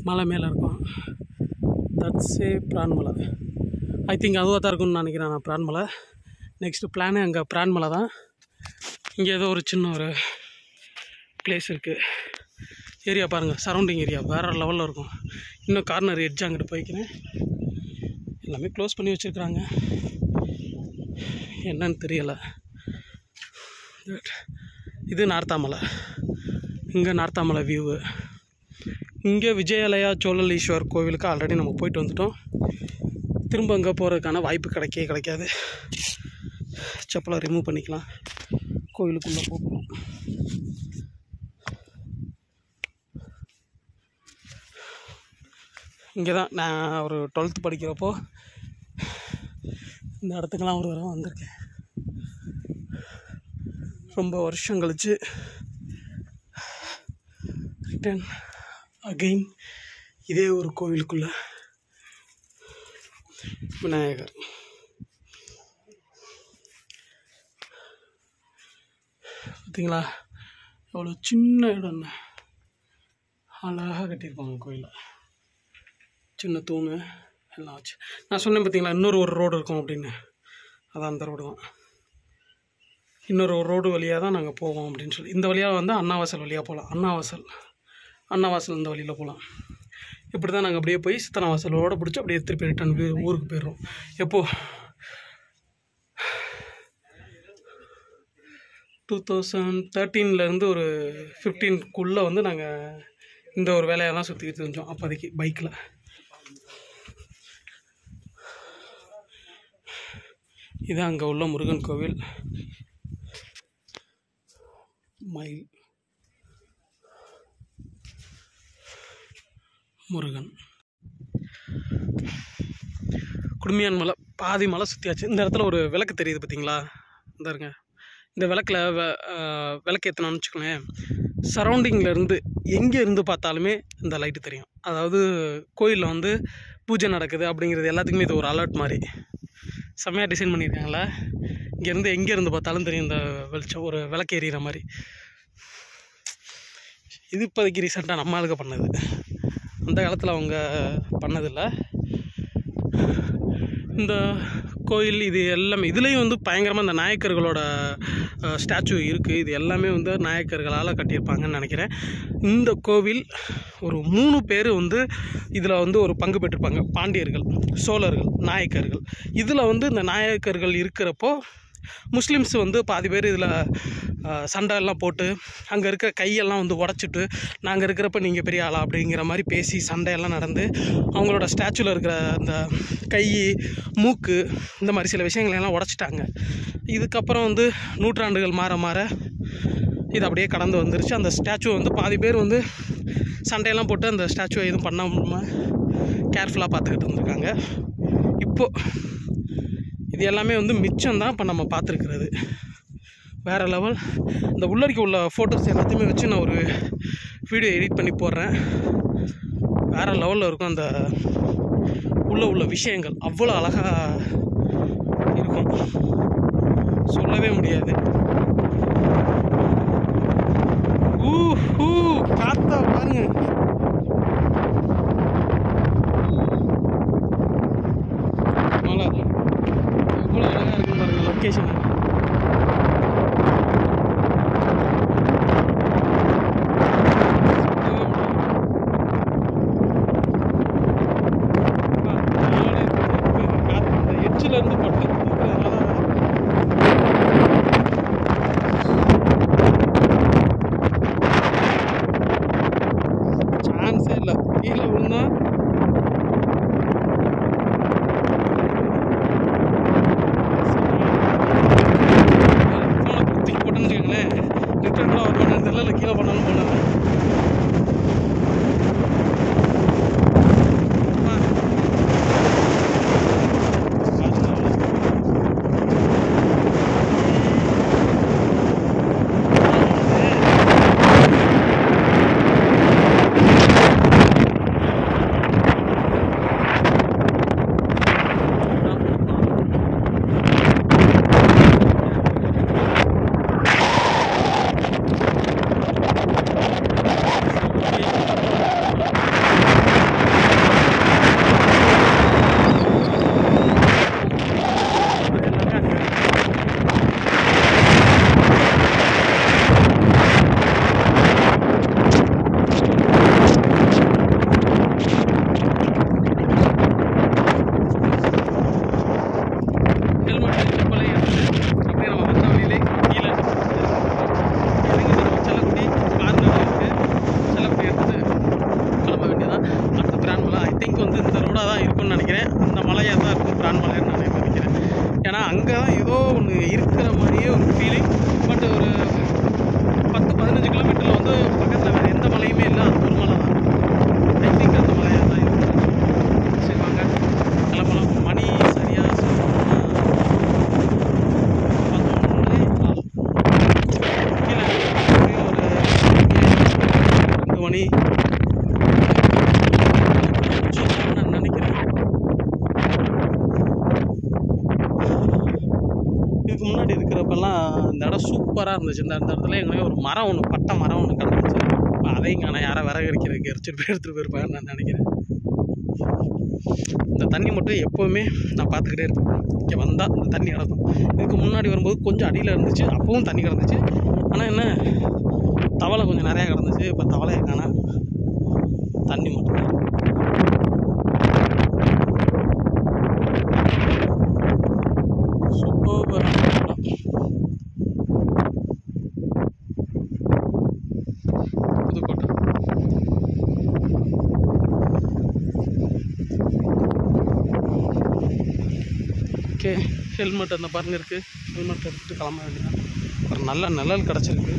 மலை மேலே இருக்கும் தட்ஸே பிரான்மலை ஐ திங்க் அதுவாக தான் இருக்கும்னு நினைக்கிறேன் நான் பிரான்மலை நெக்ஸ்ட்டு பிளானு அங்கே பிரான்மலை தான் இங்கே ஏதோ ஒரு சின்ன ஒரு பிளேஸ் இருக்குது ஏரியா பாருங்கள் சரௌண்டிங் ஏரியா வேறு லெவலில் இருக்கும் இன்னும் கார்னர் எட்ஜ் அங்கிட்டு போய்க்கிறேன் எல்லாமே க்ளோஸ் பண்ணி வச்சுருக்குறாங்க என்னன்னு தெரியலை இது நார்த்தாமலை இங்கே நார்த்தாமலை வியூவு இங்கே விஜயாலயா சோழலீஸ்வர் கோவிலுக்கு ஆல்ரெடி நம்ம போயிட்டு வந்துட்டோம் திரும்ப அங்கே போகிறதுக்கான வாய்ப்பு கிடைக்கவே கிடைக்காது செப்பலை ரிமூவ் பண்ணிக்கலாம் கோவிலுக்குள்ளே போகிறோம் இங்கே தான் நான் ஒரு டுவெல்த்து படிக்கிறப்போ இந்த இடத்துக்கெல்லாம் ஒரு தடவை வந்திருக்கேன் ரொம்ப வருஷம் கழிச்சு ரிட்டன் அகெயின் இதே ஒரு கோவிலுக்குள்ள விநாயகர் பார்த்தீங்களா எவ்வளோ சின்ன இடம் அழகாக கட்டியிருப்பாங்க கோயிலை சின்ன தூண் எல்லாம் வச்சு நான் சொன்னேன் பார்த்தீங்களா இன்னொரு ஒரு ரோடு இருக்கும் அப்படின்னு அதான் அந்த ரோடு தான் இன்னொரு ஒரு ரோடு வழியாக தான் நாங்கள் போவோம் அப்படின்னு சொல்லி இந்த வழியாக வந்து அண்ணாவாசல் வழியாக போகலாம் அண்ணாவாசல் அண்ணாவாசல் இந்த வழியில் போகலாம் இப்படி தான் நாங்கள் அப்படியே போய் சித்தனாவாசலோட பிடிச்சி அப்படியே திருப்பி ரிட்டர்ன் ஊருக்கு போயிடுறோம் எப்போ டூ தௌசண்ட் தேர்ட்டீன்லேருந்து ஒரு ஃபிஃப்டீன்குள்ளே வந்து நாங்கள் இந்த ஒரு வேலையெல்லாம் சுற்றிக்கிட்டு இருந்தோம் அப்போதைக்கு பைக்கில் இது அங்கே உள்ள முருகன் கோவில் மயில் முருகன் குடுமியான் மலை பாதி மலை சுற்றியாச்சு இந்த இடத்துல ஒரு விளக்கு தெரியுது பார்த்தீங்களா இந்த இருங்க இந்த விளக்கில் வெ விளக்கு ஏற்றணும்னு வச்சுக்கோங்களேன் சரௌண்டிங்கில் இருந்து எங்கே இருந்து பார்த்தாலுமே இந்த லைட்டு தெரியும் அதாவது கோயிலில் வந்து பூஜை நடக்குது அப்படிங்கிறது எல்லாத்துக்குமே இது ஒரு அலர்ட் மாதிரி செம்மையாக டிசைன் பண்ணியிருக்காங்களா இங்கேருந்து எங்கே இருந்து பார்த்தாலும் தெரியும் இந்த வெளிச்சம் ஒரு விளக்கு எரியிற மாதிரி இது இப்போதைக்கு ரீசெண்டாக நம்ம ஆளுங்க பண்ணது அந்த காலத்தில் அவங்க பண்ணதில்லை இந்த கோயில் இது எல்லாமே இதுலேயும் வந்து பயங்கரமாக இந்த நாயக்கர்களோட ஸ்டாச்சு இருக்குது இது எல்லாமே வந்து நாயக்கர்களால் கட்டியிருப்பாங்கன்னு நினைக்கிறேன் இந்த கோவில் ஒரு மூணு பேர் வந்து இதில் வந்து ஒரு பங்கு பெற்றிருப்பாங்க பாண்டியர்கள் சோழர்கள் நாயக்கர்கள் இதில் வந்து இந்த நாயக்கர்கள் இருக்கிறப்போ முஸ்லீம்ஸ் வந்து பாதி பேர் இதில் சண்டை எல்லாம் போட்டு அங்கே இருக்கிற கையெல்லாம் வந்து உடச்சிட்டு நாங்கள் இருக்கிறப்ப நீங்கள் பெரிய ஆளா அப்படிங்கிற மாதிரி பேசி சண்டையெல்லாம் நடந்து அவங்களோட ஸ்டாச்சுவில் இருக்கிற அந்த கை மூக்கு இந்த மாதிரி சில விஷயங்களை எல்லாம் உடச்சிட்டாங்க இதுக்கப்புறம் வந்து நூற்றாண்டுகள் மாற மாற இது அப்படியே கடந்து வந்துருச்சு அந்த ஸ்டாச்சு வந்து பாதி பேர் வந்து சண்டையெல்லாம் போட்டு அந்த ஸ்டாச்சுவை எதுவும் பண்ணாமல் கேர்ஃபுல்லாக பார்த்துக்கிட்டு வந்திருக்காங்க இப்போது இது எல்லாமே வந்து மிச்சம் தான் இப்போ நம்ம பார்த்துருக்கிறது வேறு லெவல் இந்த உள்ளரிக்க உள்ள ஃபோட்டோஸ் எல்லாத்தையுமே வச்சு நான் ஒரு வீடியோ எடிட் பண்ணி போடுறேன் வேறு லெவலில் இருக்கும் அந்த உள்ள உள்ள விஷயங்கள் அவ்வளோ அழகாக இருக்கும் சொல்லவே முடியாது ஊ ஹூ காத்தா பாருங்க மலை எவ்வளோ அழகாக இருக்கு பாருங்க லொக்கேஷன் எட்ஜில் இருந்து பட்டு ஏன்னா அங்கே தான் ஏதோ ஒன்று இருக்கிற மாதிரியே ஒரு ஃபீலிங் பட் ஒரு பத்து பதினஞ்சு கிலோமீட்டரில் வந்து பக்கத்தில் வேறு எந்த மலையுமே இல்லை அது ஒரு மலை தான் ஐ திங்க் அந்த மலையாக தான் இருக்கும் சரி வாங்க கிளம்பலாம் மணி சரியாக கீழே ஒரு ரெண்டு மணி நான் நினைக்கிறேன் இதுக்கு முன்னாடி இருக்கிறப்பெல்லாம் இந்த இடம் சூப்பராக இருந்துச்சு இந்த அந்த இடத்துல எங்கே ஒரு மரம் ஒன்று பட்டை மரம் ஒன்று கிடந்துச்சு இப்போ அதையும் காண யாரை விறகு அடிக்கிறதுக்கு எரிச்சிட்டு போய் எடுத்துகிட்டு போயிருப்பாங்கன்னு நான் நினைக்கிறேன் இந்த தண்ணி மட்டும் எப்போவுமே நான் பார்த்துக்கிட்டே இருப்பேன் இங்கே வந்தால் இந்த தண்ணி கிடக்கும் இதுக்கு முன்னாடி வரும்போது கொஞ்சம் அடியில் இருந்துச்சு அப்பவும் தண்ணி கிடந்துச்சு ஆனால் என்ன தவளை கொஞ்சம் நிறையா கிடந்துச்சு இப்போ தவளையை காண தண்ணி மட்டும் தான் சூப்பர் புதுக்கோட்டை ஓகே ஹெல்மெட் அந்த பாருங்க இருக்குது ஹெல்மெட் எடுத்துட்டு கிளம்ப வேண்டியதான் ஒரு நல்ல நிழல் கிடச்சிருக்கு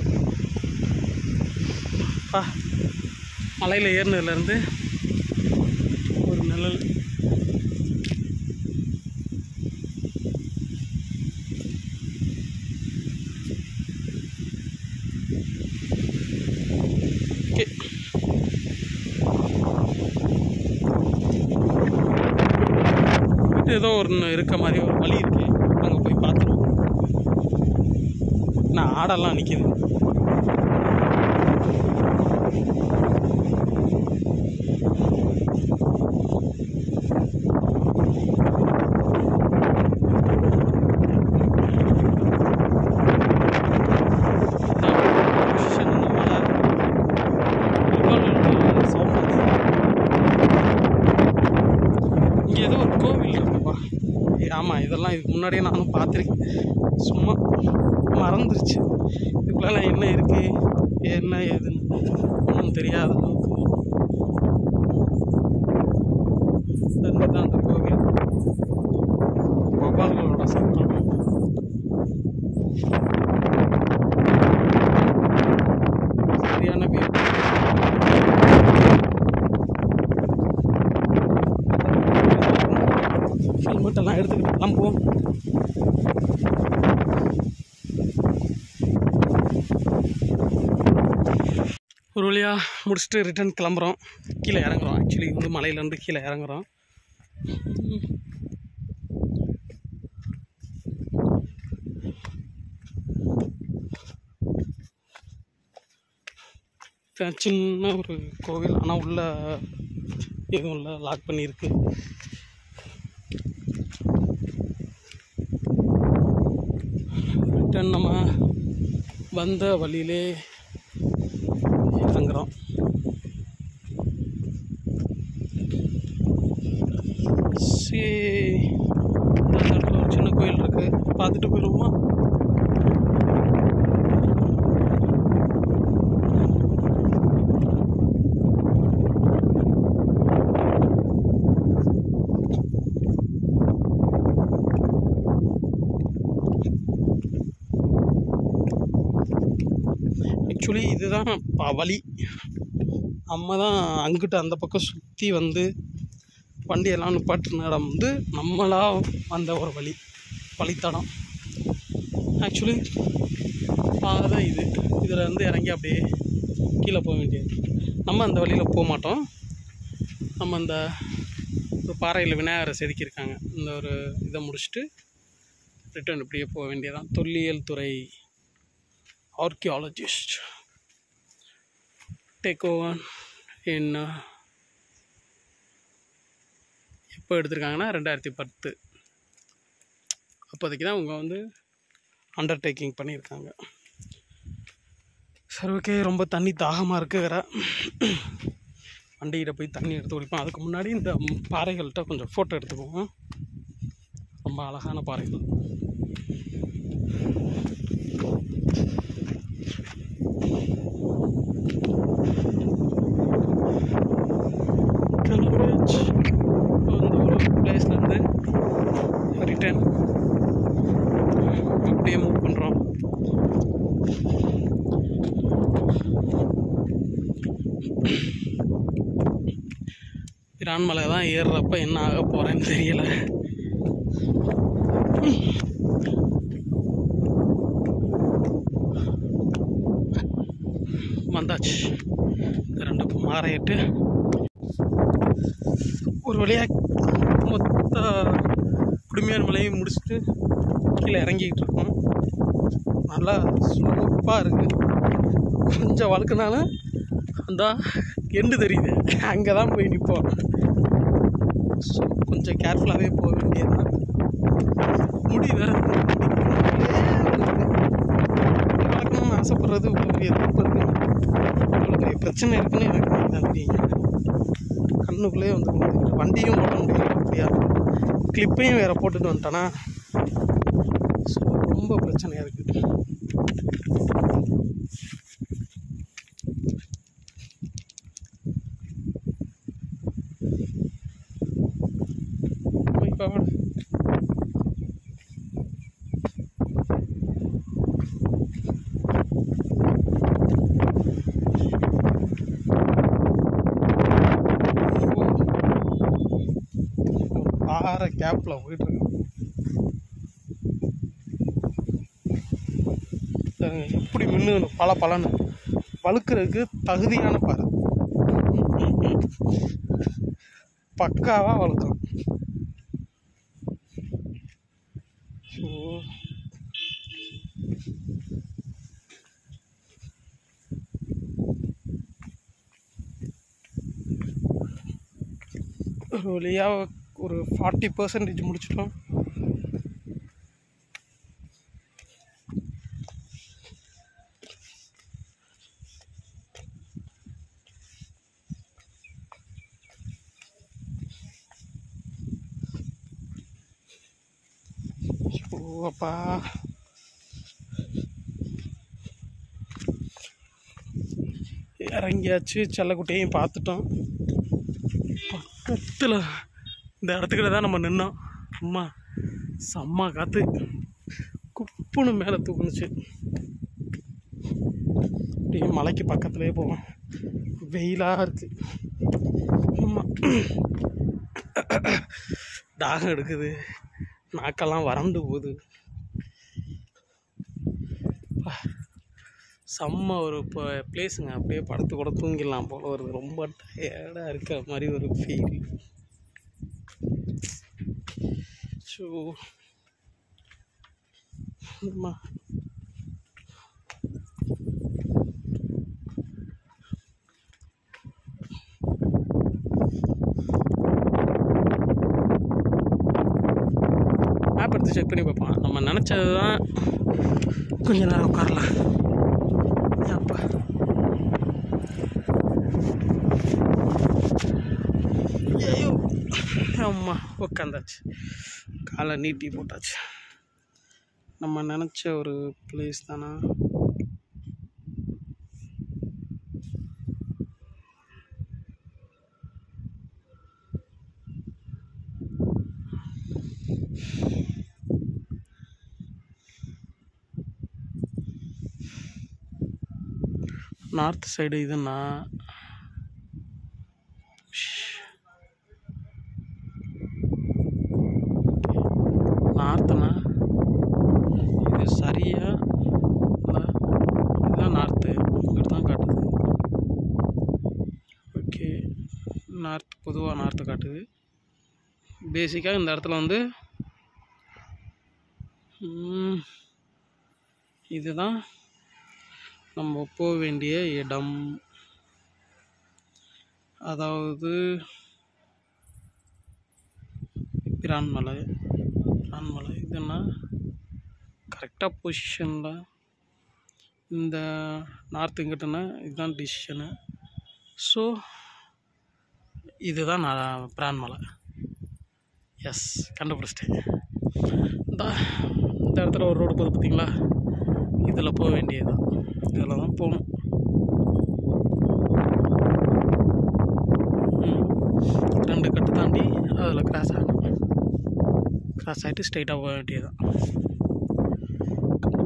பா மலையில் ஏறினதுலேருந்து ஒரு நிழல் ஓகே இது ஏதோ ஒன்று இருக்க மாதிரி ஒரு வழி இருக்கு அங்கே போய் பார்த்துருவோம் நான் ஆடெல்லாம் நிற்கிது இங்கே ஏதோ ஒரு கோவில் இருக்குப்பா ஆமாம் இதெல்லாம் இதுக்கு முன்னாடியே நானும் பார்த்துருக்கேன் சும்மா மறந்துருச்சு இதுக்குள்ள என்ன இருக்கு என்ன ஏதுன்னு ஒன்றும் தெரியாத அளவுக்கு இதுதான் அந்த கோவில் வௌவால்களோட சத்தம் சரியான வியூ ஹெல்மெட் எல்லாம் எடுத்துக்கிட்டு கிளம்புவோம் ஒரு வழியாக முடிச்சுட்டு ரிட்டர்ன் கிளம்புறோம் கீழே இறங்குறோம் ஆக்சுவலி வந்து மலையிலேருந்து கீழே இறங்குறோம் க- சின்ன ஒரு கோவில் ஆனால் உள்ள எதுவும் இல்லை லாக் பண்ணியிருக்கு ரிட்டன் நம்ம வந்த வழியிலே இறங்குறோம் சரி இந்த இடத்துல ஒரு சின்ன கோயில் இருக்கு பார்த்துட்டு போயிடுவோமா ஆக்சுவலி இதுதான் ப- வழி நம்ம தான் அங்கிட்டு அந்த பக்கம் சுற்றி வந்து வண்டியெல்லாம் நிப்பாட்டின இடம் வந்து நம்மளா வந்த ஒரு வழி வழித்தடம் ஆக்சுவலி பாதை இது இதில் வந்து இறங்கி அப்படியே கீழே போக வேண்டியது நம்ம அந்த வழியில் போக மாட்டோம் நம்ம அந்த ஒரு பாறையில் விநாயகரை செதுக்கியிருக்காங்க இந்த ஒரு இதை முடிச்சுட்டு ரிட்டர்ன் இப்படியே போக வேண்டியதான் தொல்லியல் துறை archaeologist take over in uh, எப்போ எடுத்திருக்காங்கன்னா ரெண்டாயிரத்தி பத்து அப்போதைக்கு தான் அவங்க வந்து அண்டர்டேக்கிங் பண்ணியிருக்காங்க சரி ஓகே ரொம்ப தண்ணி தாகமாக இருக்கு வேற வண்டிகிட்ட போய் தண்ணி எடுத்து குடிப்போம் அதுக்கு முன்னாடி இந்த ம், பாறைகள்கிட்ட கொஞ்சம் ஃபோட்டோ எடுத்துக்குவோம் ரொம்ப அழகான பாறைகள் கிளம்பியாச்சு இப்போ வந்து ஒரு பிளேஸ்லேருந்து ரிட்டர்ன் பிரான் மலை தான் ஏறுறப்ப என்ன ஆக போகிறேன்னு தெரியல வந்தாச்சு இந்த ரெண்டு மாறையிட்டு ஒரு வழியாக மொத்த குடுமையான மலையை முடிச்சுட்டு கீழே இறங்கிக்கிட்டு இருக்கோம் நல்லா ஸ்லோப்பாக இருக்குது கொஞ்சம் வழுக்குனால அந்த எண்டு தெரியுது அங்கே தான் போய் நிற்போம் ஸோ கொஞ்சம் கேர்ஃபுல்லாகவே போக வேண்டியதுதான் முடி வேற வளர்க்கணும்னு ஆசைப்படுறது இவ்வளோ பெரிய தப்பு இருக்கு இவ்வளோ பெரிய பிரச்சனை இருக்குன்னு எனக்கு தான் தெரியும் கண்ணுக்குள்ளேயே வந்து விழுந்துக்கிட்டு. வண்டியும் ஓட்ட முடியல முடியாது கிளிப்பையும் வேற போட்டுட்டு வந்துட்டானா ஸோ ரொம்ப பிரச்சனையாக இருக்குது Oh my God. பாறை கேப்பில் போயிட்டு இருக்கு பாருங்க, எப்படி மின்னு பல பலன்னு வழுக்கிறதுக்கு தகுதியான பாறை பக்காவாக வழுக்கும் ஸோ ஒரு வழியாக ஒரு ஃபார்ட்டி பர்சன்டேஜ் முடிச்சிட்டோம் ஓ அப்பா இறங்கியாச்சு செல்லக்குட்டையும் பார்த்துட்டோம் பக்கத்தில் இந்த இடத்துக்கிட்ட தான் நம்ம நின்னோம் அம்மா செம்ம காற்று குப்புன்னு மேலே தூக்குனுச்சு அப்படியே மலைக்கு பக்கத்துலேயே போவோம் வெயிலாக இருக்குது ஆமாம் தாகம் எடுக்குது நாக்கெல்லாம் வறண்டு போகுது அப்பா, செம்ம ஒரு இப்போ பிளேஸுங்க அப்படியே படுத்து கூட தூங்கிடலாம் போல வருது ரொம்ப டயர்டாக இருக்கிற மாதிரி ஒரு ஃபீல் ஸோ ஆமா ஆப் எடுத்து செக் பண்ணி பார்ப்போம் நம்ம நினச்சது தான் கொஞ்ச நேரம் உட்காரலாம் அப்பா ஐயோ அம்மா உட்காந்தாச்சு காலை நீட்டி போட்டாச்சு நம்ம நினச்ச ஒரு பிளேஸ் தானா நார்த் சைடு இதுன்னா நார்த்துனா இது சரியா இல்லை இதுதான் நார்த்து இங்கிட்டு தான் காட்டுது ஓகே நார்த் பொதுவாக நார்த்து காட்டுது பேசிக்காக இந்த இடத்துல வந்து ம், இதுதான் நம்ம போக வேண்டிய இடம் அதாவது பிரான்மலை பிரான்மலை இதுன்னா கரெக்டாக பொசிஷனில் இந்த நார்த் இங்கிட்டனா இதுதான் டிசிஷனு ஸோ இதுதான் நான் பிரான்மலை எஸ் கண்டுபிடிச்சிட்டேன் இந்த இந்த இடத்துல ஒரு ரோடு போகுது பார்த்தீங்களா இதில் போக வேண்டியதுதான் இதில் தான் போகணும் ம். ரெண்டு கட்டு தாண்டி அதில் கிராஸ் ஆகணும் கிராஸ் ஆகிட்டு ஸ்ட்ரைட்டாக போக வேண்டியதுதான்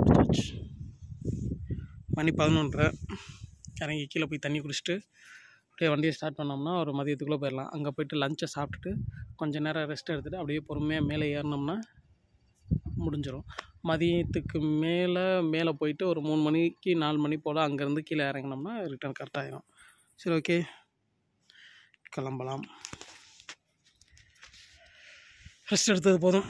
கண்டுபிடிச்சாச்சு மணி பதினொன்றரை இறங்கி கீழே போய் தண்ணி குடிச்சிட்டு அப்படியே வண்டியை ஸ்டார்ட் பண்ணோம்னா ஒரு மதியத்துக்குள்ளே போயிடலாம் அங்கே போயிட்டு லஞ்சை சாப்பிட்டுட்டு கொஞ்சம் நேரம் ரெஸ்ட் எடுத்துகிட்டு அப்படியே பொறுமையாக மேலே ஏறினோம்னா முடிஞ்சிடும் மதியத்துக்கு மேலே மேலே போயிட்டு ஒரு மூணு மணிக்கு நாலு மணி போல் அங்கேருந்து கீழே இறங்கினோம்னா ரிட்டர்ன் கரெக்டாகிடும் சரி ஓகே கிளம்பலாம் ரெஸ்ட் எடுத்தது போதும்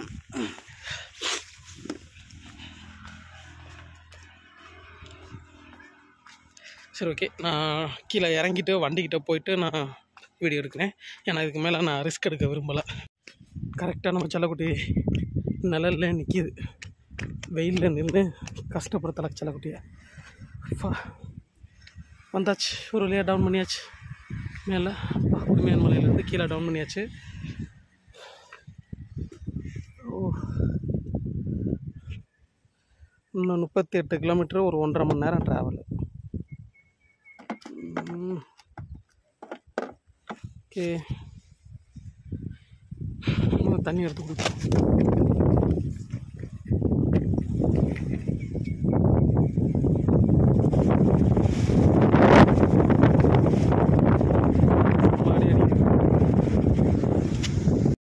சரி ஓகே நான் கீழே இறங்கிட்டு வண்டிக்கிட்ட போயிட்டு நான் வீடியோ எடுக்கிறேன் ஏன்னா இதுக்கு மேலே நான் ரிஸ்க் எடுக்க விரும்பலை கரெக்டாக நம்ம செல்லக்குட்டி நிழல்ல நிற்கிது வெயிலில் நின்று கஷ்டப்படுத்தலை செல்லக்குட்டியை ஃபா வந்தாச்சு ஒரு வழியாக டவுன் பண்ணியாச்சு மேலே உரிமையான் மலையிலேருந்து கீழே டவுன் பண்ணியாச்சு ஓ இன்னும் முப்பத்தி எட்டு கிலோமீட்டர் ஒரு ஒன்றரை மணி நேரம் ட்ராவல் ஓகே தண்ணி எடுத்து கொடுப்போம்